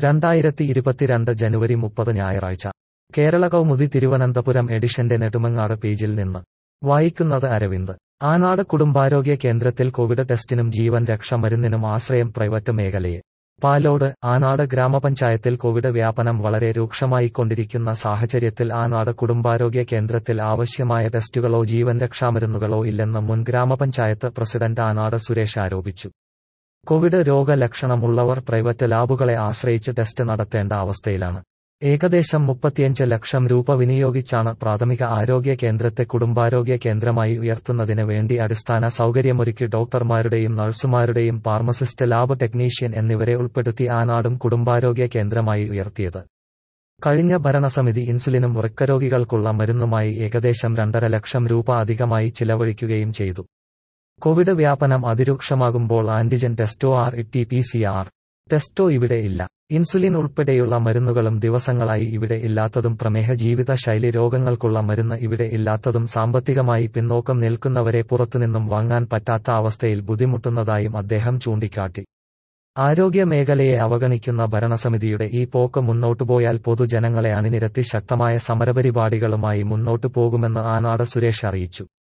രണ്ടായിരത്തി ഇരുപത്തിരണ്ട് ജനുവരി മുപ്പത് ഞായറാഴ്ച കേരള കൗമുദി തിരുവനന്തപുരം എഡിഷന്റെ നെടുമങ്ങാട് പേജിൽ നിന്ന് വായിക്കുന്നത് അരവിന്ദ് ആനാട് കുടുംബാരോഗ്യ കേന്ദ്രത്തിൽ കോവിഡ് ടെസ്റ്റിനും ജീവൻ രക്ഷ മരുന്നിനും ആശ്രയം പ്രൈവറ്റ് മേഖലയെ പാലോട് ആനാട് ഗ്രാമപഞ്ചായത്തിൽ കോവിഡ് വ്യാപനം വളരെ രൂക്ഷമായിക്കൊണ്ടിരിക്കുന്ന സാഹചര്യത്തിൽ ആനാട് കുടുംബാരോഗ്യ കേന്ദ്രത്തിൽ ആവശ്യമായ ടെസ്റ്റുകളോ ജീവൻ രക്ഷാമരുന്നുകളോ ഇല്ലെന്ന് മുൻ ഗ്രാമപഞ്ചായത്ത് പ്രസിഡന്റ് ആനാട് സുരേഷ് ആരോപിച്ചു കോവിഡ് രോഗലക്ഷണമുള്ളവർ പ്രൈവറ്റ് ലാബുകളെ ആശ്രയിച്ച് ടെസ്റ്റ് നടത്തേണ്ട അവസ്ഥയിലാണ് ഏകദേശം മുപ്പത്തിയഞ്ച് ലക്ഷം രൂപ വിനിയോഗിച്ചാണ് പ്രാഥമിക ആരോഗ്യ കേന്ദ്രത്തെ കുടുംബാരോഗ്യ കേന്ദ്രമായി ഉയർത്തുന്നതിന് വേണ്ടി അടിസ്ഥാന സൗകര്യമൊരുക്കി ഡോക്ടർമാരുടെയും നഴ്സുമാരുടെയും ഫാർമസിസ്റ്റ് ലാബ് ടെക്നീഷ്യൻ എന്നിവരെ ഉൾപ്പെടുത്തി ആനാടും കുടുംബാരോഗ്യ കേന്ദ്രമായി ഉയർത്തിയത് കഴിഞ്ഞ ഭരണസമിതി ഇൻസുലിനും വൃക്കരോഗികൾക്കുള്ള മരുന്നുമായി ഏകദേശം രണ്ടര ലക്ഷം രൂപ അധികമായി ചിലവഴിക്കുകയും ചെയ്തു കോവിഡ് വ്യാപനം അതിരൂക്ഷമാകുമ്പോൾ ആന്റിജൻ ടെസ്റ്റോ R T P C R ടെസ്റ്റോ ഇവിടെ ഇല്ല ഇൻസുലിൻ ഉൾപ്പെടെയുള്ള മരുന്നുകളും ദിവസങ്ങളായി ഇവിടെ ഇല്ലാത്തതും പ്രമേഹ ജീവിത ശൈലി രോഗങ്ങൾക്കുള്ള മരുന്ന് ഇവിടെ ഇല്ലാത്തതും സാമ്പത്തികമായി പിന്നോക്കം നിൽക്കുന്നവരെ പുറത്തുനിന്നും വാങ്ങാൻ പറ്റാത്ത അവസ്ഥയിൽ ബുദ്ധിമുട്ടുന്നതായും അദ്ദേഹം ചൂണ്ടിക്കാട്ടി ആരോഗ്യ മേഖലയെ അവഗണിക്കുന്ന ഭരണസമിതിയുടെ ഈ പോക്ക് മുന്നോട്ടുപോയാൽ പൊതുജനങ്ങളെ അണിനിരത്തി ശക്തമായ സമരപരിപാടികളുമായി മുന്നോട്ടു പോകുമെന്ന് ആനാട് സുരേഷ് അറിയിച്ചു